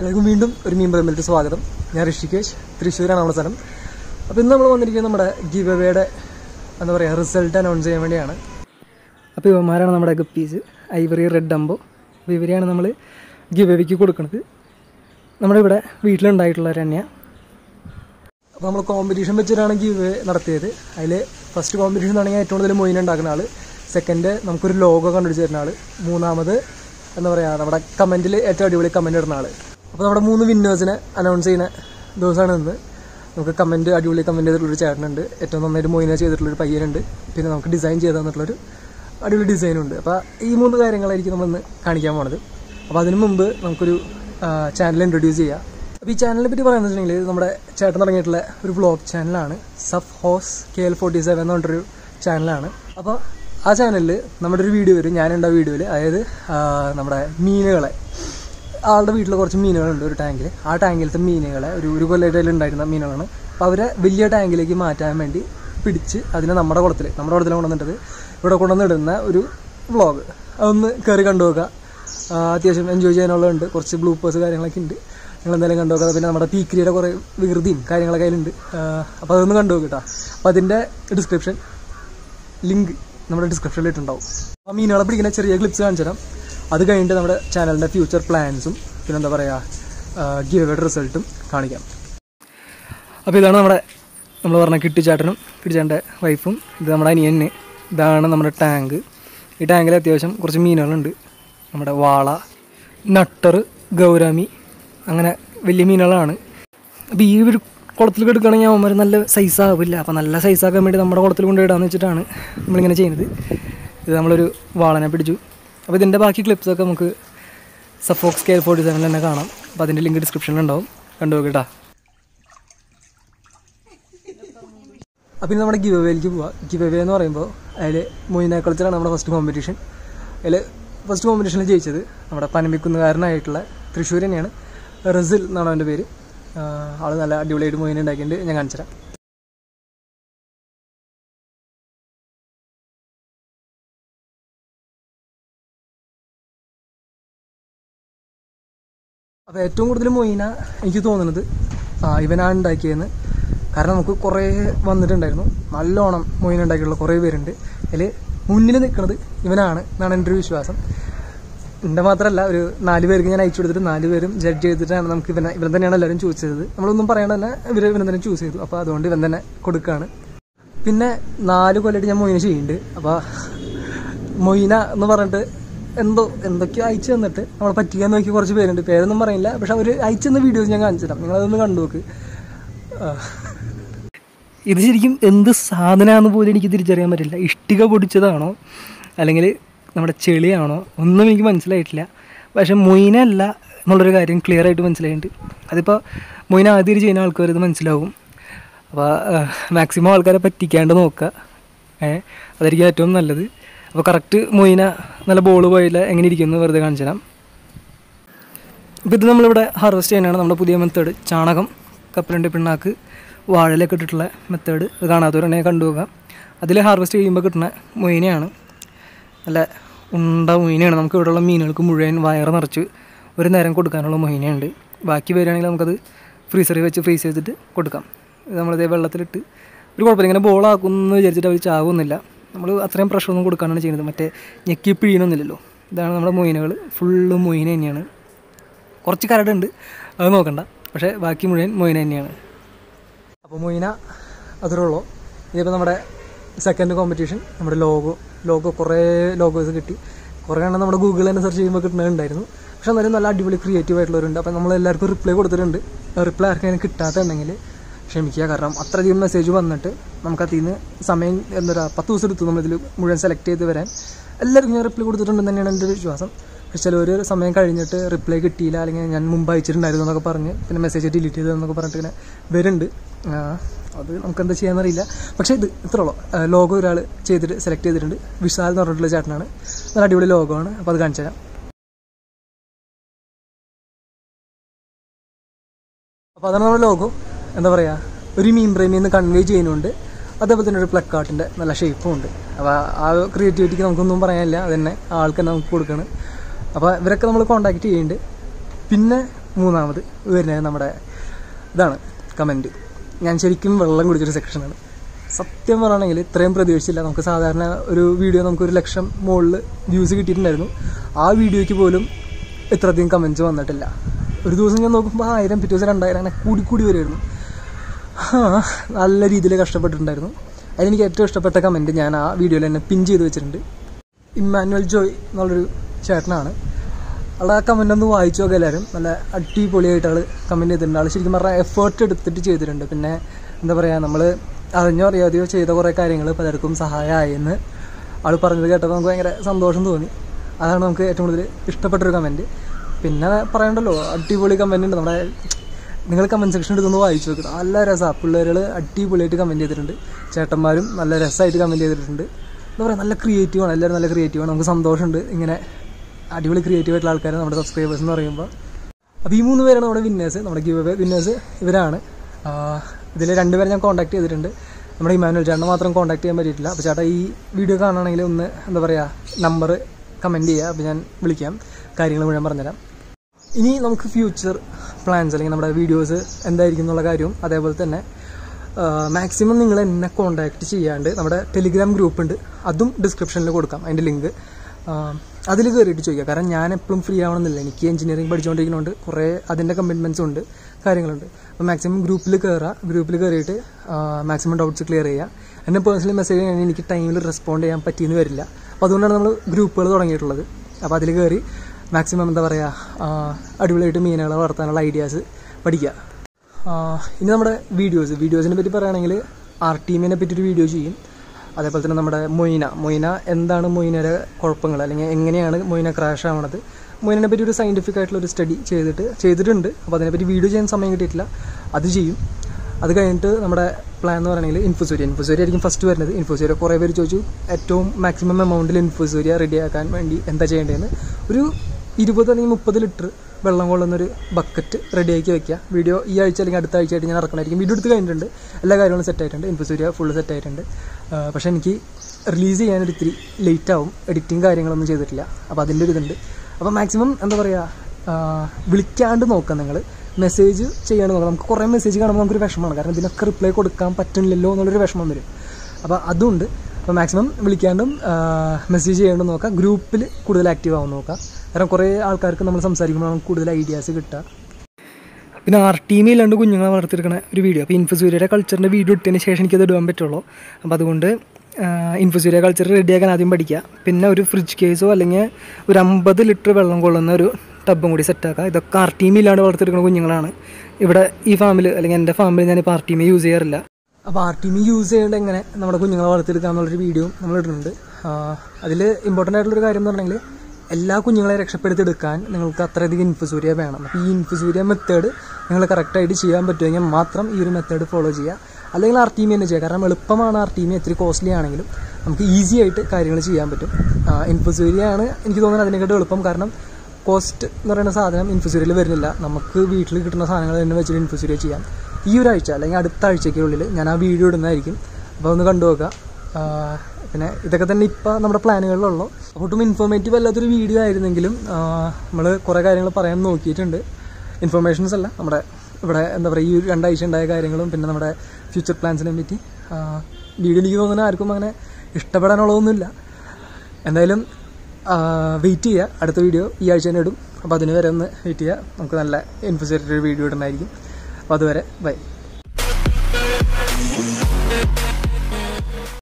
എല്ലാവർക്കും വീണ്ടും ഒരു മീൻ പ്രേമിലേക്ക് സ്വാഗതം ഞാൻ ഋഷികേഷ് തൃശ്ശൂരാണ് നമ്മുടെ സ്ഥലം അപ്പോൾ ഇന്ന് നമ്മൾ വന്നിരിക്കുന്നത് നമ്മുടെ ഗിവ് അവയുടെ എന്താ പറയുക റിസൾട്ട് അനൗൺസ് ചെയ്യാൻ വേണ്ടിയാണ് അപ്പോൾ ഇവന്മാരാണ് നമ്മുടെ ഗപ്പീസ് ഐവറി റെഡ് ഡംബോ അപ്പോൾ ഇവരെയാണ് നമ്മൾ ഗിവ് അവയ്ക്ക് കൊടുക്കുന്നത് നമ്മുടെ ഇവിടെ വീട്ടിലുണ്ടായിട്ടുള്ളവർ തന്നെയാണ് അപ്പോൾ നമ്മൾ കോമ്പറ്റീഷൻ വെച്ചിട്ടാണ് ഗിവ് നടത്തിയത് അതിൽ ഫസ്റ്റ് കോമ്പറ്റീഷൻ തുടങ്ങിയ ഏറ്റവും കൂടുതൽ മൊയിൻ ഉണ്ടാക്കുന്ന ആൾ സെക്കൻഡ് നമുക്കൊരു ലോഗോ കണ്ടുപിടിച്ച് തരുന്ന ആൾ മൂന്നാമത് എന്താ പറയുക നമ്മുടെ കമൻറ്റിൽ ഏറ്റവും അടിപൊളി കമൻറ്റ് ഇടുന്ന ആൾ അപ്പോൾ നമ്മുടെ മൂന്ന് വിന്നേഴ്സിനെ അനൗൺസ് ചെയ്യുന്ന ദിവസമാണ് ഇന്ന് നമുക്ക് കമൻറ്റ് അടിപൊളി കമൻറ്റ് ചെയ്തിട്ടുള്ളൊരു ചേട്ടനുണ്ട് ഏറ്റവും നന്നായിട്ട് മൊയിനെ ചെയ്തിട്ടുള്ളൊരു പയ്യനുണ്ട് പിന്നെ നമുക്ക് ഡിസൈൻ ചെയ്ത് തന്നിട്ടുള്ളൊരു അടിപൊളി ഡിസൈനുണ്ട് അപ്പോൾ ഈ മൂന്ന് കാര്യങ്ങളായിരിക്കും നമ്മളിന്ന് കാണിക്കാൻ പോണത് അപ്പോൾ അതിനു മുമ്പ് നമുക്കൊരു ചാനൽ ഇൻട്രൊഡ്യൂസ് ചെയ്യാം അപ്പോൾ ഈ ചാനലിനെ പറ്റി പറയുന്നത് വെച്ചിട്ടുണ്ടെങ്കിൽ ഇത് നമ്മുടെ ചേട്ടൻ തുടങ്ങിയിട്ടുള്ള ഒരു വ്ളോഗ് ചാനലാണ് സഫ് ഹോസ് കെ എൽ ഫോർട്ടി സെവൻ എന്ന് പറഞ്ഞിട്ടൊരു ചാനലാണ് അപ്പോൾ ആ ചാനലിൽ നമ്മുടെ ഒരു വീഡിയോ വരും ഞാനുണ്ട വീഡിയോയിൽ അതായത് ആ, നമ്മുടെ മീനുകളെ ആളുടെ വീട്ടിൽ കുറച്ച് മീനുകളുണ്ട് ഒരു ടാങ്കിൽ ആ ടാങ്കിലത്തെ മീനുകളെ ഒരു ഒരു കൊല്ലത്തിൽ ഉണ്ടായിരുന്ന മീനുകളാണ് അപ്പോൾ അവരെ വലിയ ടാങ്കിലേക്ക് മാറ്റാൻ വേണ്ടി പിടിച്ച് അതിനെ നമ്മുടെ കുളത്തിൽ നമ്മുടെ കുളത്തിൽ കൊണ്ടുവന്നിട്ടത് ഇവിടെ കൊണ്ടുവന്നിടുന്ന ഒരു വ്ളോഗ് അതൊന്ന് കയറി കണ്ടു നോക്കുക ആ, അത്യാവശ്യം എൻജോയ് ചെയ്യാനുള്ളതുണ്ട് കുറച്ച് ബ്ലൂപ്പേഴ്സ് കാര്യങ്ങളൊക്കെ ഉണ്ട് നിങ്ങൾ എന്തായാലും കണ്ടു നോക്കുക പിന്നെ നമ്മുടെ പീക്രിയുടെ കുറേ വികൃതിയും കാര്യങ്ങളൊക്കെ അതിലുണ്ട് അപ്പോൾ അതൊന്ന് കണ്ടു നോക്കിട്ടാ അപ്പോൾ അതിൻ്റെ ഡിസ്ക്രിപ്ഷൻ ലിങ്ക് നമ്മുടെ ഡിസ്ക്രിപ്ഷനിൽ ഇട്ടുണ്ടാവും ആ മീനുകളെ പിടിക്കുന്ന ചെറിയ ക്ലിപ്സ് കാണിച്ചു തരാം അത് കഴിഞ്ഞിട്ട് നമ്മുടെ ചാനലിൻ്റെ ഫ്യൂച്ചർ പ്ലാൻസും പിന്നെ എന്താ പറയുക ഗിവയുടെ റിസൾട്ടും കാണിക്കാം അപ്പോൾ ഇതാണ് നമ്മുടെ നമ്മൾ പറഞ്ഞ കിട്ടിച്ചാട്ടനും കിട്ടിച്ചാട്ടൻ്റെ വൈഫും ഇത് നമ്മുടെ അനിയന് ഇതാണ് നമ്മുടെ ടാങ്ക് ഈ ടാങ്കിൽ അത്യാവശ്യം കുറച്ച് മീനുകളുണ്ട് നമ്മുടെ വാള നട്ടർ ഗൗരാമി അങ്ങനെ വലിയ മീനുകളാണ് അപ്പോൾ ഈ ഒരു കുളത്തിൽ കിടക്കുകയാണെങ്കിൽ അവന്മാർ നല്ല സൈസ് ആവില്ല അപ്പോൾ നല്ല സൈസ് ആക്കാൻ വേണ്ടി നമ്മുടെ കുളത്തിൽ കൊണ്ടുപോയിടാന്ന് വെച്ചിട്ടാണ് നമ്മളിങ്ങനെ ചെയ്യുന്നത് ഇത് നമ്മളൊരു വാളനെ പിടിച്ചു അപ്പോൾ ഇതിൻ്റെ ബാക്കി ക്ലിപ്സൊക്കെ നമുക്ക് സഫോക്സ് കെയർ ഫോർട്ടി സെവനിൽ തന്നെ കാണാം അപ്പോൾ അതിൻ്റെ ലിങ്ക് ഡിസ്ക്രിപ്ഷനിൽ ഉണ്ടാവും കണ്ടു നോക്കിട്ടാ അപ്പോൾ ഇനി നമ്മുടെ ഗിവ് അവേയിലേക്ക് പോവാം ഗിവ് അവേ എന്ന് പറയുമ്പോൾ അതിൽ മൊയിനാക്കുളത്തിലാണ് നമ്മുടെ ഫസ്റ്റ് കോമ്പറ്റീഷൻ അതിൽ ഫസ്റ്റ് കോമ്പറ്റീഷനിൽ ജയിച്ചത് നമ്മുടെ പനമ്പിക്കുന്നുകാരനായിട്ടുള്ള തൃശ്ശൂർ തന്നെയാണ് റസിൽ എന്നാണ് അവൻ്റെ പേര് ആൾ നല്ല അടിപൊളിയായിട്ട് മൊയിൻ ഉണ്ടാക്കിയിട്ടുണ്ട് ഞാൻ കാണിച്ചു തരാം അപ്പോൾ ഏറ്റവും കൂടുതൽ മൊയിന എനിക്ക് തോന്നുന്നത് ആ ഇവനാണ് ഉണ്ടാക്കിയതെന്ന് കാരണം നമുക്ക് കുറേ വന്നിട്ടുണ്ടായിരുന്നു നല്ലോണം മൊയിന ഉണ്ടാക്കിയിട്ടുള്ള കുറേ പേരുണ്ട് അതിൽ മുന്നിൽ നിൽക്കുന്നത് ഇവനാണ് എന്നാണ് എൻ്റെ ഒരു വിശ്വാസം എൻ്റെ മാത്രമല്ല ഒരു നാല് പേർക്ക് ഞാൻ അയച്ചു കൊടുത്തിട്ട് നാല് പേരും ജഡ്ജ് ചെയ്തിട്ടാണ് നമുക്ക് ഇവനെ ഇവൻ തന്നെയാണ് എല്ലാവരും ചൂസ് ചെയ്തത് നമ്മളൊന്നും പറയാണ്ട് തന്നെ ഇവർ ഇവനെ തന്നെ ചൂസ് ചെയ്തു അപ്പോൾ അതുകൊണ്ട് ഇവൻ തന്നെ കൊടുക്കുകയാണ് പിന്നെ നാല് കൊല്ലമായിട്ട് ഞാൻ മൊയിന ചെയ്യുന്നുണ്ട് അപ്പോൾ മൊയ്ന എന്ന് പറഞ്ഞിട്ട് എന്തോ എന്തൊക്കെയോ അയച്ചു തന്നിട്ട് നമ്മളെ പറ്റിക്കാൻ നോക്കി കുറച്ച് പേരുണ്ട് പേരൊന്നും പറയില്ല പക്ഷെ അവർ അയച്ചു തന്ന വീഡിയോസ് ഞാൻ കാണിച്ചു തരാം നിങ്ങളതൊന്ന് കണ്ടു നോക്ക് ആ. ഇത് ശരിക്കും എന്ത് സാധനമാണെന്ന് പോലും എനിക്ക് തിരിച്ചറിയാൻ പറ്റില്ല ഇഷ്ടിക പൊടിച്ചതാണോ അല്ലെങ്കിൽ നമ്മുടെ ചെളിയാണോ ഒന്നും എനിക്ക് മനസ്സിലായിട്ടില്ല പക്ഷെ മൊയ്നല്ല എന്നുള്ളൊരു കാര്യം ക്ലിയർ ആയിട്ട് മനസ്സിലായിട്ടുണ്ട് അതിപ്പോൾ മൊയ്ന ആദ്യം ചെയ്യുന്ന ആൾക്കാർ ഇത് മനസ്സിലാവും അപ്പോൾ മാക്സിമം ആൾക്കാരെ പറ്റിക്കാണ്ട് നോക്കുക ഏ അതായിരിക്കും ഏറ്റവും നല്ലത് അപ്പോൾ കറക്റ്റ് മൊയ്ന നല്ല ബോൾ പോയില്ല എങ്ങനെ ഇരിക്കുന്നു വെറുതെ കാണിച്ചു തരാം ഇപ്പോൾ ഇത് നമ്മളിവിടെ ഹാർവെസ്റ്റ് ചെയ്യാനാണ് നമ്മുടെ പുതിയ മെത്തേഡ് ചാണകം കപ്പലണ്ടി പിണ്ണാക്ക് വാഴയിലൊക്കെ ഇട്ടിട്ടുള്ള മെത്തേഡ് അത് കാണാത്തവരുണ്ടെങ്കിൽ കണ്ടുപോകാം അതിൽ ഹാർവെസ്റ്റ് ചെയ്യുമ്പോൾ കിട്ടുന്ന മൊയിനയാണ് നല്ല ഉണ്ട മൊയിനയാണ് നമുക്ക് ഇവിടെയുള്ള മീനുകൾക്ക് മുഴുവൻ വയറ് നിറച്ച് ഒരു നേരം കൊടുക്കാനുള്ള മൊയിനയുണ്ട് ബാക്കി വരികയാണെങ്കിൽ നമുക്കത് ഫ്രീസറിൽ വെച്ച് ഫ്രീസ് ചെയ്തിട്ട് കൊടുക്കാം ഇത് നമ്മളിതേ വെള്ളത്തിലിട്ട് ഒരു കുഴപ്പമില്ല ഇങ്ങനെ ബോളാക്കുമെന്ന് വിചാരിച്ചിട്ട് അവർ ചാവുന്നില്ല നമ്മൾ അത്രയും പ്രഷറൊന്നും കൊടുക്കാനാണ് ചെയ്യുന്നത് മറ്റേ ഞെക്കി പിഴിയണമെന്നില്ലല്ലോ ഇതാണ് നമ്മുടെ മൊയിനുകൾ ഫുള്ള് മൊയിന തന്നെയാണ് കുറച്ച് കരടുണ്ട് അത് നോക്കണ്ട പക്ഷേ ബാക്കി മുഴുവൻ മൊയിന തന്നെയാണ് അപ്പോൾ മൊയിന അത്രേ ഉള്ളൂ ഇതിപ്പോൾ നമ്മുടെ സെക്കൻഡ് കോമ്പറ്റീഷൻ നമ്മുടെ ലോഗോ ലോഗോ കുറേ ലോഗോസ് കിട്ടി കുറേ എണ്ണം നമ്മുടെ ഗൂഗിളിൽ തന്നെ സെർച്ച് ചെയ്യുമ്പോൾ കിട്ടുന്നുണ്ടായിരുന്നു പക്ഷെ എന്നാലും നല്ല അടിപൊളി ക്രിയേറ്റീവ് ആയിട്ടുള്ളവരുണ്ട് അപ്പോൾ നമ്മൾ എല്ലാവർക്കും റിപ്ലൈ കൊടുത്തിട്ടുണ്ട് റിപ്ലൈ ആർക്കെങ്കിലും കിട്ടാത്തുണ്ടെങ്കിൽ ക്ഷമിക്കുക കാരണം അത്രയധികം മെസ്സേജ് വന്നിട്ട് നമുക്ക് അതിൽ നിന്ന് സമയം എന്താ പറയുക പത്ത് ദിവസം എടുത്തു നമ്മളിതിൽ മുഴുവൻ സെലക്ട് ചെയ്ത് വരാൻ എല്ലാവർക്കും ഞാൻ റിപ്ലൈ കൊടുത്തിട്ടുണ്ടെന്ന് തന്നെയാണ് എൻ്റെ വിശ്വാസം പക്ഷെ ചിലവർ സമയം കഴിഞ്ഞിട്ട് റിപ്ലൈ കിട്ടിയില്ല അല്ലെങ്കിൽ ഞാൻ മുമ്പ് അയച്ചിട്ടുണ്ടായിരുന്നു എന്നൊക്കെ പറഞ്ഞ് പിന്നെ മെസ്സേജ് ഡിലീറ്റ് ചെയ്തതെന്നൊക്കെ പറഞ്ഞിട്ട് ഇങ്ങനെ വരുന്നുണ്ട് ആ, അത് നമുക്ക് എന്താ ചെയ്യാന്നറിയില്ല പക്ഷേ ഇത് ഇത്ര ഉള്ളൂ ലോഗോ ഒരാൾ ചെയ്തിട്ട് സെലക്ട് ചെയ്തിട്ടുണ്ട് വിശാൽ എന്ന് പറഞ്ഞിട്ടുള്ള ചേട്ടനാണ് നല്ല അടിപൊളി ലോഗോ ആണ് അപ്പോൾ അത് കാണിച്ചു തരാം അപ്പോൾ അതാണ് നമ്മുടെ ലോഗോ എന്താ പറയുക ഒരു മീൻ പ്രേമിയിൽ നിന്ന് കൺവേ ചെയ്യുന്നുണ്ട് അതേപോലെ തന്നെ ഒരു പ്ലക്കാർട്ടിൻ്റെ നല്ല ഷേപ്പും ഉണ്ട് അപ്പോൾ ആ ക്രിയേറ്റിവിറ്റിക്ക് നമുക്കൊന്നും പറയാനില്ല അത് തന്നെ ആൾക്ക് തന്നെ നമുക്ക് കൊടുക്കണം അപ്പോൾ ഇവരൊക്കെ നമ്മൾ കോൺടാക്ട് ചെയ്യുന്നുണ്ട് പിന്നെ മൂന്നാമത് വരുന്നത് നമ്മുടെ ഇതാണ് കമൻറ്റ് ഞാൻ ശരിക്കും വെള്ളം കുടിച്ചൊരു സെക്ഷനാണ് സത്യം പറയുകയാണെങ്കിൽ ഇത്രയും പ്രതീക്ഷിച്ചില്ല നമുക്ക് സാധാരണ ഒരു വീഡിയോ നമുക്ക് ഒരു ലക്ഷം മുകളിൽ വ്യൂസ് കിട്ടിയിട്ടുണ്ടായിരുന്നു ആ വീഡിയോയ്ക്ക് പോലും ഇത്രയധികം കമൻറ്റ്സ് വന്നിട്ടില്ല ഒരു ദിവസം ഞാൻ നോക്കുമ്പോൾ ആയിരം പിറ്റേ ദിവസം രണ്ടായിരം അങ്ങനെ കൂടി കൂടി വരുമായിരുന്നു ആ, നല്ല രീതിയിൽ കഷ്ടപ്പെട്ടിട്ടുണ്ടായിരുന്നു അതിലെനിക്ക് ഏറ്റവും ഇഷ്ടപ്പെട്ട കമൻറ്റ് ഞാൻ ആ വീഡിയോയിൽ തന്നെ പിൻ ചെയ്ത് വെച്ചിട്ടുണ്ട് ഇമ്മാനുവൽ ജോയ് എന്നുള്ളൊരു ചേട്ടനാണ് ആൾ ആ കമൻ്റ് ഒന്ന് വായിച്ചു നോക്കുക എല്ലാവരും നല്ല അടിപൊളിയായിട്ട് ആൾ കമൻറ്റ് ചെയ്തിട്ടുണ്ട് ആൾ ശരിക്കും പറഞ്ഞാൽ എഫേർട്ട് എടുത്തിട്ട് ചെയ്തിട്ടുണ്ട് പിന്നെ എന്താ പറയുക നമ്മൾ അറിഞ്ഞോ അറിയാതെയോ ചെയ്ത കുറേ കാര്യങ്ങൾ പലർക്കും സഹായമായെന്ന് ആൾ പറഞ്ഞത് കേട്ടപ്പോൾ നമുക്ക് ഭയങ്കര സന്തോഷം തോന്നി അതാണ് നമുക്ക് ഏറ്റവും കൂടുതൽ ഇഷ്ടപ്പെട്ടൊരു കമൻറ്റ് പിന്നെ പറയണ്ടല്ലോ അടിപൊളി കമൻറ്റ് ഉണ്ട് നമ്മുടെ നിങ്ങൾ കമൻറ്റ് സെക്ഷൻ എടുത്തൊന്ന് വായിച്ചു നോക്കണം നല്ല രസമാണ് പിള്ളേരുകൾ അടിപൊളിയായിട്ട് കമൻറ്റ് ചെയ്തിട്ടുണ്ട് ചേട്ടന്മാരും നല്ല രസമായിട്ട് കമൻറ്റ് ചെയ്തിട്ടുണ്ട് എന്താ പറയുക നല്ല ക്രിയേറ്റീവാണ് എല്ലാവരും നല്ല ക്രിയേറ്റീവാണ് നമുക്ക് സന്തോഷമുണ്ട് ഇങ്ങനെ അടിപൊളി ക്രിയേറ്റീവ് ആയിട്ടുള്ള ആൾക്കാർ നമ്മുടെ സബ്സ്ക്രൈബേഴ്സ് എന്ന് പറയുമ്പോൾ അപ്പോൾ ഈ മൂന്ന് പേരാണ് നമ്മുടെ വിന്നേഴ്സ് നമ്മുടെ ഗീവ് അവേ വിന്നേഴ്സ് ഇവരാണ് ഇതിൽ രണ്ടുപേരെ ഞാൻ കോൺടാക്ട് ചെയ്തിട്ടുണ്ട് നമ്മുടെ ഇമാനുവൽ ചേട്ടനെ മാത്രം കോൺടാക്ട് ചെയ്യാൻ പറ്റിയിട്ടില്ല അപ്പോൾ ചേട്ടാ ഈ വീഡിയോ കാണുകയാണെങ്കിൽ ഒന്ന് എന്താ പറയുക നമ്പർ കമൻറ്റ് ചെയ്യുക അപ്പോൾ ഞാൻ വിളിക്കാം കാര്യങ്ങൾ മുഴുവൻ പറഞ്ഞുതരാം ഇനി നമുക്ക് ഫ്യൂച്ചർ പ്ലാൻസ് അല്ലെങ്കിൽ നമ്മുടെ വീഡിയോസ് എന്തായിരിക്കും എന്നുള്ള കാര്യവും അതേപോലെ തന്നെ മാക്സിമം നിങ്ങൾ എന്നെ കോൺടാക്ട് ചെയ്യാണ്ട് നമ്മുടെ ടെലിഗ്രാം ഗ്രൂപ്പ് ഉണ്ട് അതും ഡിസ്ക്രിപ്ഷനിൽ കൊടുക്കാം അതിൻ്റെ ലിങ്ക് അതിൽ കയറിയിട്ട് ചോദിക്കുക കാരണം ഞാൻ എപ്പോഴും ഫ്രീ ആവണമെന്നില്ല എനിക്ക് എഞ്ചിനീയറിംഗ് പഠിച്ചുകൊണ്ടിരിക്കുന്നതുകൊണ്ട് കുറേ അതിൻ്റെ കമ്മിറ്റ്മെൻറ്റ്സും ഉണ്ട് കാര്യങ്ങളുണ്ട് അപ്പോൾ മാക്സിമം ഗ്രൂപ്പിൽ കയറുക ഗ്രൂപ്പിൽ കയറിയിട്ട് മാക്സിമം ഡൗട്ട്സ് ക്ലിയർ ചെയ്യുക എന്നെ പേഴ്സണലി മെസ്സേജ് ചെയ്യാൻ എനിക്ക് ടൈമിൽ റെസ്പോണ്ട് ചെയ്യാൻ പറ്റിയെന്ന് വരില്ല അപ്പോൾ അതുകൊണ്ടാണ് നമ്മൾ ഗ്രൂപ്പുകൾ തുടങ്ങിയിട്ടുള്ളത് അപ്പോൾ അതിൽ കയറി മാക്സിമം എന്താ പറയുക അടിപൊളിയായിട്ട് മീനുകളെ വളർത്താനുള്ള ഐഡിയാസ് പഠിക്കുക ആഹ് ഇനി നമ്മുടെ വീഡിയോസ് വീഡിയോസിനെ പറ്റി പറയുകയാണെങ്കിൽ ആർ ടീമിനെ പറ്റി ഒരു വീഡിയോ ചെയ്യും അതേപോലെ തന്നെ നമ്മുടെ മൊയ്ന മൊയ്ന എന്താണ് മൊയ്നയുടെ കുഴപ്പങ്ങൾ അല്ലെങ്കിൽ എങ്ങനെയാണ് മൊയ്ന ക്രാഷ് ആവണത് മൊയ്നെ പറ്റി ഒരു സയൻറ്റിഫിക് ആയിട്ടുള്ള ഒരു സ്റ്റഡി ചെയ്തിട്ട് ചെയ്തിട്ടുണ്ട് അപ്പോൾ അതിനെപ്പറ്റി വീഡിയോ ചെയ്യാൻ സമയം കിട്ടിയിട്ടില്ല അത് ചെയ്യും അത് കഴിഞ്ഞിട്ട് നമ്മുടെ പ്ലാൻ എന്ന് പറയുകയാണെങ്കിൽ ഇൻഫുസൂര്യ ഇൻഫുസൂര്യ ആയിരിക്കും ഫസ്റ്റ് വരുന്നത് ഇൻഫുസൂര്യ കുറേ പേര് ചോദിച്ചു ഏറ്റവും മാക്സിമം എമൗണ്ടിൽ ഇൻഫുസൂര്യ റെഡിയാക്കാൻ വേണ്ടി എന്താ ചെയ്യേണ്ടതെന്ന് ഒരു ഇരുപത് അല്ലെങ്കിൽ മുപ്പത് ലിറ്റർ വെള്ളം കൊള്ളുന്നൊരു ബക്കറ്റ് റെഡിയാക്കി വെക്കുക വീഡിയോ ഈ ആഴ്ച അല്ലെങ്കിൽ അടുത്ത ആഴ്ച ആയിട്ട് ഞാൻ ഇറക്കണമായിരിക്കും വീഡിയോ എടുത്ത് കഴിഞ്ഞിട്ടുണ്ട് എല്ലാ കാര്യങ്ങളും സെറ്റ് ആയിട്ടുണ്ട് ഇൻഫുസൂര്യ ഫുള്ള് സെറ്റ് ആയിട്ടുണ്ട് ആ, പക്ഷേ എനിക്ക് റിലീസ് ചെയ്യാനൊരു ഇത്തിരി ലേറ്റ് ആവും എഡിറ്റിംഗ് കാര്യങ്ങളൊന്നും ചെയ്തിട്ടില്ല അപ്പോൾ അതിൻ്റെ ഒരു ഇതുണ്ട് അപ്പോൾ മാക്സിമം എന്താ പറയുക ആ, വിളിക്കാണ്ട് നോക്കാം നിങ്ങൾ മെസ്സേജ് ചെയ്യാണ്ട് നോക്കാം നമുക്ക് കുറേ മെസ്സേജ് കാണുമ്പോൾ നമുക്കൊരു വിഷമമാണ് കാരണം ഇതിനൊക്കെ റിപ്ലൈ കൊടുക്കാൻ പറ്റുന്നില്ലല്ലോ എന്നുള്ളൊരു വിഷമം വരും അപ്പോൾ അതുണ്ട് അപ്പോൾ മാക്സിമം വിളിക്കാണ്ടും മെസ്സേജ് ചെയ്യാണ്ടും നോക്കാം ഗ്രൂപ്പിൽ കൂടുതൽ ആക്റ്റീവ് ആവാൻ നോക്കാം കാരണം കുറേ ആൾക്കാർക്ക് നമ്മൾ സംസാരിക്കുമ്പോൾ നമുക്ക് കൂടുതൽ ഐഡിയാസ് കിട്ടുക പിന്നെ ആർ ടീമിൽ ഇല്ലാണ്ട് കുഞ്ഞുങ്ങളെ വളർത്തിയെടുക്കുന്ന ഒരു വീഡിയോ അപ്പോൾ ഇൻഫുസൂര്യയുടെ കൾച്ചറിൻ്റെ വീഡിയോ ഇട്ടതിന് ശേഷം എനിക്കത് ഇടാൻ പറ്റുള്ളൂ അപ്പോൾ അതുകൊണ്ട് ഇൻഫുസൂര്യ കൾച്ചർ റെഡിയാക്കാൻ ആദ്യം പഠിക്കുക പിന്നെ ഒരു ഫ്രിഡ്ജ് കേസോ അല്ലെങ്കിൽ ഒരു അമ്പത് ലിറ്റർ വെള്ളം കൊള്ളുന്ന ഒരു ടബും കൂടി സെറ്റാക്കുക ഇതൊക്കെ ആർ ടീമിൽ ഇല്ലാണ്ട് വളർത്തിയെടുക്കുന്ന കുഞ്ഞുങ്ങളാണ് ഇവിടെ ഈ ഫാമിൽ അല്ലെങ്കിൽ എൻ്റെ ഫാമിൽ ഞാനിപ്പോൾ ആർ ടീമി യൂസ് ചെയ്യാറില്ല അപ്പോൾ ആർ ടീമി യൂസ് ചെയ്യേണ്ട എങ്ങനെ നമ്മുടെ കുഞ്ഞുങ്ങളെ വളർത്തിയെടുക്കുക എന്നുള്ളൊരു വീഡിയോ നമ്മൾ ഇടുന്നുണ്ട് അതിൽ ഇമ്പോർട്ടൻ്റ് ആയിട്ടുള്ളൊരു കാര്യം എന്ന് പറഞ്ഞെങ്കിൽ എല്ലാ കുഞ്ഞുങ്ങളെ രക്ഷപ്പെടുത്തിയെടുക്കാൻ നിങ്ങൾക്ക് അത്രയധികം ഇൻഫുസൂര്യ വേണം അപ്പോൾ ഈ ഇൻഫുസൂര്യ മെത്തേഡ് നിങ്ങൾ കറക്റ്റായിട്ട് ചെയ്യാൻ പറ്റുമെങ്കിൽ മാത്രം ഈ ഒരു മെത്തേഡ് ഫോളോ ചെയ്യുക അല്ലെങ്കിൽ ആർ ടീമി തന്നെ ചെയ്യുക കാരണം എളുപ്പമാണ് ആർ ടീമി എത്ര കോസ്റ്റ്ലി ആണെങ്കിലും നമുക്ക് ഈസി ആയിട്ട് കാര്യങ്ങൾ ചെയ്യാൻ പറ്റും ഇൻഫുസൂര്യ ആണ് എനിക്ക് തോന്നുന്നത് അതിനെക്കാട്ടും എളുപ്പം കാരണം കോസ്റ്റ് എന്ന് പറയുന്ന സാധനം ഇൻഫുസൂര്യയിൽ വരുന്നില്ല നമുക്ക് വീട്ടിൽ കിട്ടുന്ന സാധനങ്ങൾ തന്നെ വെച്ചിട്ട് ഇൻഫുസൂര്യ ചെയ്യാം ഈ ഒരാഴ്ച അല്ലെങ്കിൽ അടുത്ത ആഴ്ചയ്ക്കുള്ളിൽ ഞാൻ ആ വീഡിയോ ഇടുന്നതായിരിക്കും അപ്പോൾ ഒന്ന് കണ്ടു നോക്കുക ആഹ് പിന്നെ ഇതൊക്കെ തന്നെ ഇപ്പോൾ നമ്മുടെ പ്ലാനുകളിലുള്ളൂ ഒട്ടും ഇൻഫോർമേറ്റീവ് അല്ലാത്തൊരു വീഡിയോ ആയിരുന്നെങ്കിലും നമ്മൾ കുറേ കാര്യങ്ങൾ പറയാൻ നോക്കിയിട്ടുണ്ട് ഇൻഫർമേഷൻസ് അല്ല നമ്മുടെ ഇവിടെ എന്താ പറയുക ഈ ഒരു രണ്ടാഴ്ച ഉണ്ടായ കാര്യങ്ങളും പിന്നെ നമ്മുടെ ഫ്യൂച്ചർ പ്ലാൻസിനെ പറ്റി വീഡിയോ എനിക്ക് തോന്നുന്ന ആർക്കും അങ്ങനെ ഇഷ്ടപ്പെടാനുള്ളതൊന്നുമില്ല എന്തായാലും വെയിറ്റ് ചെയ്യുക അടുത്ത വീഡിയോ ഈ ആഴ്ച തന്നെ ഇടും അപ്പോൾ അതിന് വരെ ഒന്ന് വെയിറ്റ് ചെയ്യുക നമുക്ക് നല്ല ഇൻഫോസേറ്റഡ് വീഡിയോ ഇടുന്നതായിരിക്കും അപ്പോൾ അതുവരെ ബൈ